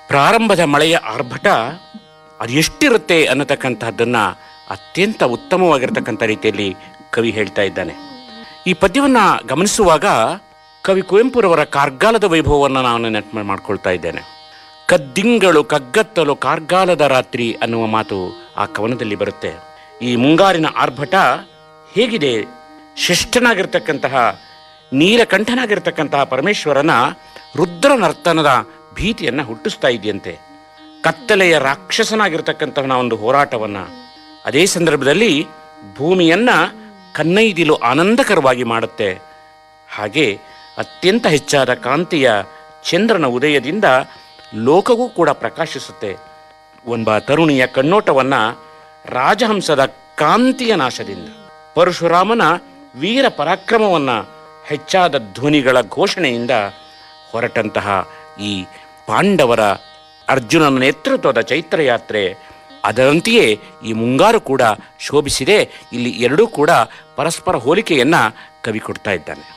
ಪ್ರಾರಂಭದ ಮಳೆಯ ಆರ್ಭಟ ಅದೆಷ್ಟಿರುತ್ತೆ ಅನ್ನತಕ್ಕಂತಹದ್ದನ್ನ ಅತ್ಯಂತ ಉತ್ತಮವಾಗಿರ್ತಕ್ಕಂಥ ರೀತಿಯಲ್ಲಿ ಕವಿ ಹೇಳ್ತಾ ಇದ್ದಾನೆ ಈ ಪದ್ಯವನ್ನ ಗಮನಿಸುವಾಗ ಕವಿ ಕುವೆಂಪುರವರ ಕಾರ್ಗಾಲದ ವೈಭವವನ್ನು ನಾನು ನೆನಪು ಮಾಡ್ಕೊಳ್ತಾ ಇದ್ದೇನೆ ಕದ್ದಿಂಗಳು ಕಗ್ಗತ್ತಲು ಕಾರ್ಗಾಲದ ರಾತ್ರಿ ಅನ್ನುವ ಮಾತು ಆ ಕವನದಲ್ಲಿ ಬರುತ್ತೆ ಈ ಮುಂಗಾರಿನ ಆರ್ಭಟ ಹೇಗಿದೆ ಶಿಷ್ಟನಾಗಿರ್ತಕ್ಕಂತಹ ನೀಲಕಂಠನಾಗಿರ್ತಕ್ಕಂತಹ ಪರಮೇಶ್ವರನ ರುದ್ರ ನರ್ತನದ ಭೀತಿಯನ್ನ ಹುಟ್ಟಿಸ್ತಾ ಇದೆಯಂತೆ ಕತ್ತಲೆಯ ರಾಕ್ಷಸನಾಗಿರ್ತಕ್ಕಂತಹ ಒಂದು ಹೋರಾಟವನ್ನ ಅದೇ ಸಂದರ್ಭದಲ್ಲಿ ಭೂಮಿಯನ್ನ ಕನ್ನೈದಿಲು ಆನಂದಕರವಾಗಿ ಮಾಡುತ್ತೆ ಹಾಗೆ ಅತ್ಯಂತ ಹೆಚ್ಚಾದ ಕಾಂತಿಯ ಚಂದ್ರನ ಉದಯದಿಂದ ಲೋಕವೂ ಕೂಡ ಪ್ರಕಾಶಿಸುತ್ತೆ ಒಬ್ಬ ತರುಣಿಯ ಕಣ್ಣೋಟವನ್ನ ರಾಜಹಂಸದ ಕಾಂತಿಯ ನಾಶದಿಂದ ಪರಶುರಾಮನ ವೀರ ಪರಾಕ್ರಮವನ್ನ ಹೆಚ್ಚಾದ ಧ್ವನಿಗಳ ಘೋಷಣೆಯಿಂದ ಹೊರಟಂತಹ ಈ ಪಾಂಡವರ ಅರ್ಜುನನ ನೇತೃತ್ವದ ಚೈತ್ರಯಾತ್ರೆ ಅದರಂತೆಯೇ ಈ ಮುಂಗಾರು ಕೂಡ ಶೋಭಿಸಿದೆ ಇಲ್ಲಿ ಎರಡೂ ಕೂಡ ಪರಸ್ಪರ ಹೋಲಿಕೆಯನ್ನ ಕವಿ ಕೊಡ್ತಾ ಇದ್ದಾನೆ